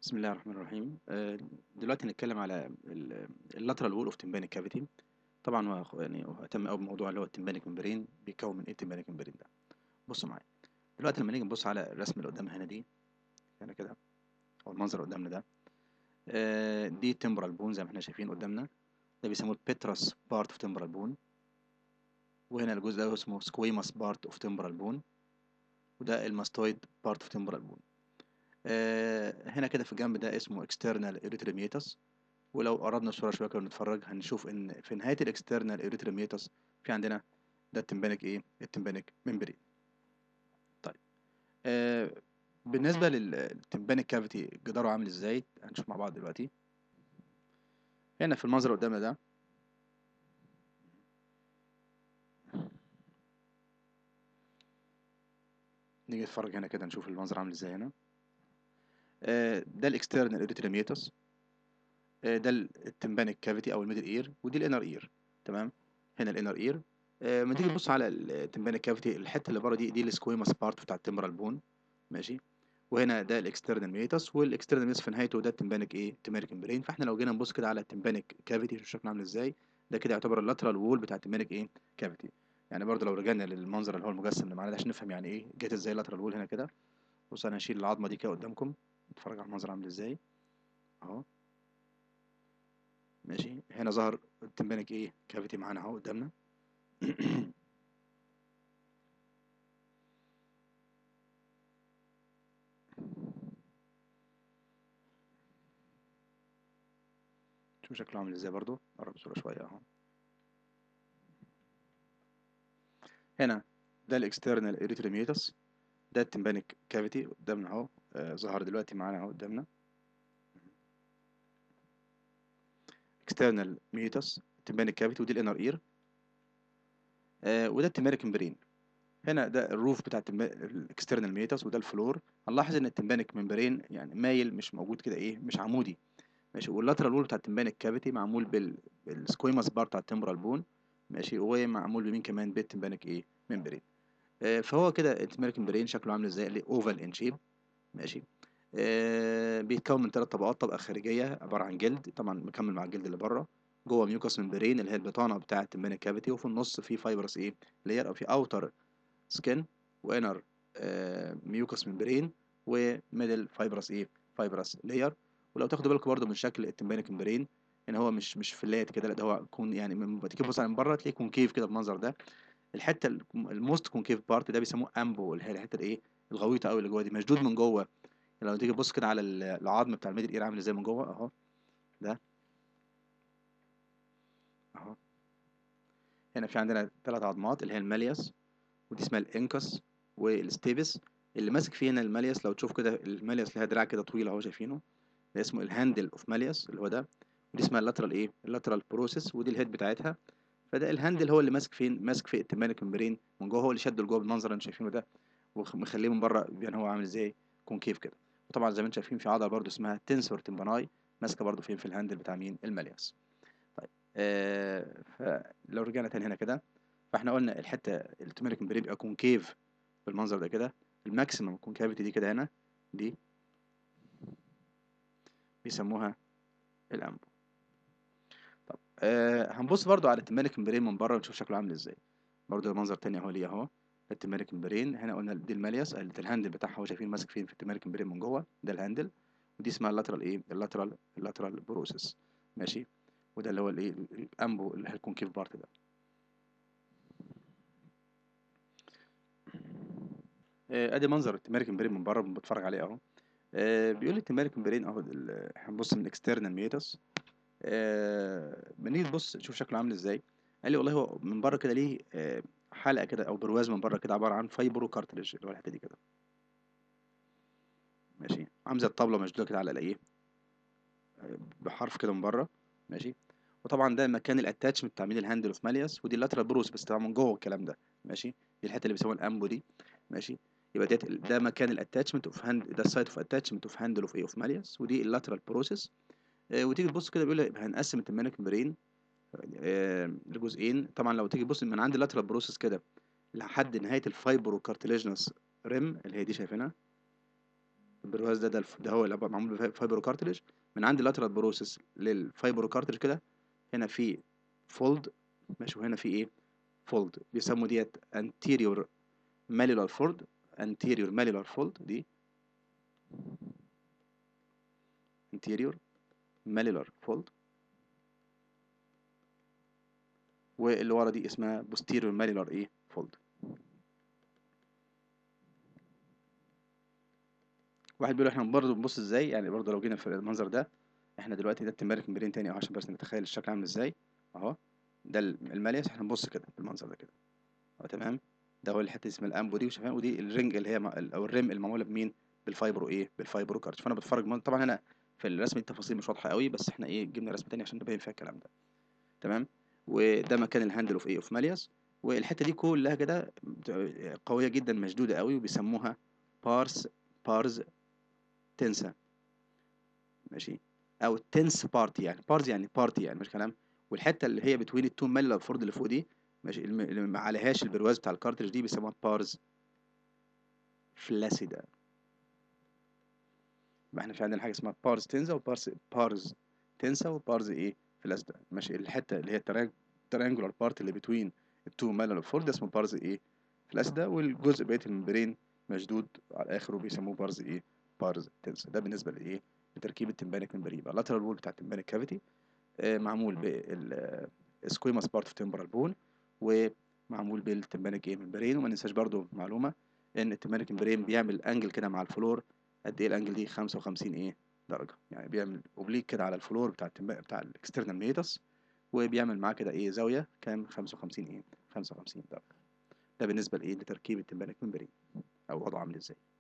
بسم الله الرحمن الرحيم آه، دلوقتي هنتكلم على اللاترال وول اوف تمبانيك كافيتي طبعا هو خ- يعني هو اهتم قوي بموضوع اللي هو التمبانيك ممبرين بيتكون من ايه التمبانيك ممبرين ده بصوا معايا دلوقتي لما نيجي نبص على الرسم اللي قدامنا هنا دي هنا كده او المنظر اللي قدامنا ده آه، دي تمبرال بون زي ما احنا شايفين قدامنا ده بيسموه البيترس بارت اوف تمبرال بون وهنا الجزء ده اسمه سكويماس بارت اوف تمبرال بون وده الماستويد بارت اوف تمبرال بون آه، هنا كده في الجنب ده اسمه external erythromeatus ولو قربنا الصورة شوية كده نتفرج هنشوف إن في نهاية الاكسترنال erythromeatus في عندنا ده التمبانيك إيه؟ التمبانيك ممبرين. طيب آه بالنسبة للتمبانيك كافيتي جداره عامل إزاي؟ هنشوف مع بعض دلوقتي. هنا في المنظر اللي قدامنا ده نيجي نتفرج هنا كده نشوف المنظر عامل إزاي هنا. آه ده الاكسترنال erythromeatus آه ده التمبانيك كافيتي أو الميدل إير ودي الانر إير تمام؟ هنا الانر إير آه، لما تيجي تبص على التمبانيك كافيتي الحته اللي بره دي دي السكويماس بارت بتاع التمبرال بون ماشي وهنا ده الاكسترنال ميتاس والاكسترنال ميتاس في نهايته ده التمبانيك ايه التمبانيك ممبرين فاحنا لو جينا نبص كده على التمبانيك كافيتي شوف شكله عامل ازاي ده كده يعتبر اللاترال وول بتاع التمبانيك ايه كافيتي يعني برضه لو رجعنا للمنظر اللي هو المجسم اللي معانا ده عشان نفهم يعني ايه جت ازاي اللاترال وول هنا كده بص انا هشيل العظمه دي كده قدامكم نتفرج على المنظر عامل ازاي اهو ماشي هنا ظهر التمبانيك ايه كافيتي معانا اهو قدامنا شوف شكله عامل ازاي برضو قرب الصورة شوية اهو هنا ده الاكسترنال اريثروميتاس ده التمبانيك كافيتي قدامنا اهو آه ظهر دلوقتي معانا اهو قدامنا اكسترنال ميتاس التمبانيك كافيتي ودي الانر اير آه وده التمبانيك ممبرين هنا ده الروف بتاع الاكسترنال ميتاس وده الفلور هنلاحظ ان التمبانيك ممبرين يعني مايل مش موجود كده ايه مش عمودي ماشي واللاترال وول بتاع التمبانيك كافيتي معمول بال بالسكويماس بار بتاع التمبرال بون ماشي ومعمول بمين كمان بالتمبانيك ايه ممبرين آه فهو كده التمبانيك ممبرين شكله عامل ازاي اللي اوفال ان شيب ماشي آه بيتكون من ثلاث طبقات طبقه خارجيه عباره عن جلد طبعا مكمل مع الجلد اللي بره جوه ميوكاس ممبرين اللي هي البطانه بتاعه التمبانيك كافيتي وفي النص في فايبرس ايه لاير او في اوتر سكين وانر ميوكاس ممبرين وميدل فايبرس ايه فايبرس لاير ولو تاخدوا بالكم برضه من شكل التمبانيك ممبرين ان هو مش مش فلات كده لا ده هو كون يعني لما تيجي تبص على من بره تلاقيه كونكيف كده بالمنظر ده الحته الموست كونكيف بارت ده بيسموه امبو اللي هي الحته الايه الغويطه قوي اللي جوه دي مشدود من جوه لو تيجي تبص كده على العظم بتاع الميدل اير عامل ازاي من جوه اهو ده اهو هنا في عندنا ثلاث عظمات اللي هي المالياس ودي اسمها الانكس والستيبس اللي ماسك فيه هنا المالياس لو تشوف كده المالياس لها دراع كده طويل اهو شايفينه ده اسمه الهاندل اوف مالياس اللي هو ده ودي اسمها اللاترال ايه اللاترال بروسيس ودي الهيد بتاعتها فده الهاندل هو اللي ماسك فين ماسك في التمبانيك ممبرين من جوه هو اللي شده لجوه بالمنظر اللي انتم شايفينه ده ومخليه من بره يعني هو عامل ازاي كونكيف كده وطبعا زي ما انتم شايفين في عضله برده اسمها تنسور تمباناي ماسكه برده فين في الهاندل بتاع مين المالياس طيب آه فلو رجعنا تاني هنا كده فاحنا قلنا الحته التمبانيك ممبرين بيبقى كونكيف بالمنظر ده كده الماكسيمم كونكافيتي دي كده هنا دي بيسموها الامبو طب آه هنبص برضو على التمبانيك ممبرين من بره ونشوف شكله عامل ازاي برضو منظر تاني اهو ليه اهو التمبانيك ممبرين هنا قلنا دي المالياس الهاندل بتاعها هو شايفين ماسك فين في التمبانيك ممبرين من جوه ده الهاندل ودي اسمها اللاترال ايه اللاترال اللاترال بروسيس ماشي وده اللي هو الايه الامبو اللي هي الكونكيف بارت ده آه ادي منظر التمبانيك ممبرين من بره بتفرج عليه اهو آه بيقول لي التمبانيك ممبرين اهو هنبص من اكسترنال ميتاس آه بنيجي تبص تشوف شكله عامل ازاي قال لي والله هو من بره كده ليه آه حلقه كده او برواز من بره كده عباره عن فايبرو كارتريج اللي هو الحته دي كده ماشي عامل زي الطبله مشدوده كده على الايه آه بحرف كده من بره ماشي وطبعا ده مكان الاتاتشمنت بتاع مين الهاندل اوف مالياس ودي اللاترال بروس بس طبعا من جوه الكلام ده ماشي دي الحته اللي بيسموها الامبو دي ماشي يبقى ده ده مكان الاتاتشمنت اوف هاند ده السايت اوف اتاتشمنت اوف هاندل اوف ايه اوف مالياس ودي اللاترال بروسيس آه وتيجي تبص كده بيقول لك هنقسم التمانيك ممبرين آه لجزئين طبعا لو تيجي تبص من عند اللاترال بروسيس كده لحد نهايه الفايبرو كارتلاجنس ريم اللي هي دي شايفينها البرواز ده ده, الف- ده هو اللي معمول بفايبرو كارتلج من عند اللاترال بروسيس للفايبرو كارتلج كده هنا في فولد ماشي وهنا في ايه فولد بيسموا ديت anterior malleolar fold anterior malleolar fold دي anterior malleolar fold واللي ورا دي اسمها posterior malleolar ايه fold واحد بيقول احنا برضه بنبص ازاي يعني برضه لو جينا في المنظر ده احنا دلوقتي ده التمارك ممبرين تاني اهو عشان بس نتخيل الشكل عامل ازاي اهو ده الماليس احنا بنبص كده بالمنظر ده كده اهو تمام ده هو الحته اسمها الامبو دي وشايفين ودي الرينج اللي هي مع- او الريم المعموله بمين بالفايبرو ايه بالفايبرو كارت فانا بتفرج من- طبعا هنا في الرسم التفاصيل مش واضحه قوي بس احنا ايه جبنا رسمه تانية عشان نبين فيها الكلام ده تمام وده مكان الهاندل اوف ايه اوف مالياس والحته دي كلها كده بت- قويه جدا مشدوده قوي وبيسموها بارس بارز تنسا ماشي او تنس بارتي يعني بارز يعني بارتي يعني مش كلام والحته اللي هي بتوين التو مالي فورد اللي فوق دي ماشي الم- اللي ما عليهاش البرواز بتاع الكارتريج دي بيسموها بارز فلاسيدا يبقى احنا في عندنا حاجه اسمها بارز تنسا وبارز بارز تنسا وبارز ايه فلاسيدا ماشي الحته اللي هي التريانجولار بارت اللي بتوين التو مالي فورد اسمه بارز ايه فلاسيدا والجزء بقيه الممبرين مشدود على الاخر وبيسموه بارز ايه بارز تنسا ده بالنسبه لايه لتركيب التمبانيك ممبرين يبقى اللاترال وول بتاع التمبانيك كافيتي معمول بالسكويماس بارت اوف تمبرال بون ومعمول بالتمبانيك ايه ممبرين وما ننساش برضو معلومه ان التمبانيك ممبرين بيعمل انجل كده مع الفلور قد ايه الانجل دي 55 ايه درجه يعني بيعمل اوبليك كده على الفلور بتاع التمب... بتاع الاكسترنال ميتس وبيعمل معاه كده ايه زاويه كام 55 ايه 55 درجه ده بالنسبه لايه لتركيب التمبانيك ممبرين او وضعه عامل ازاي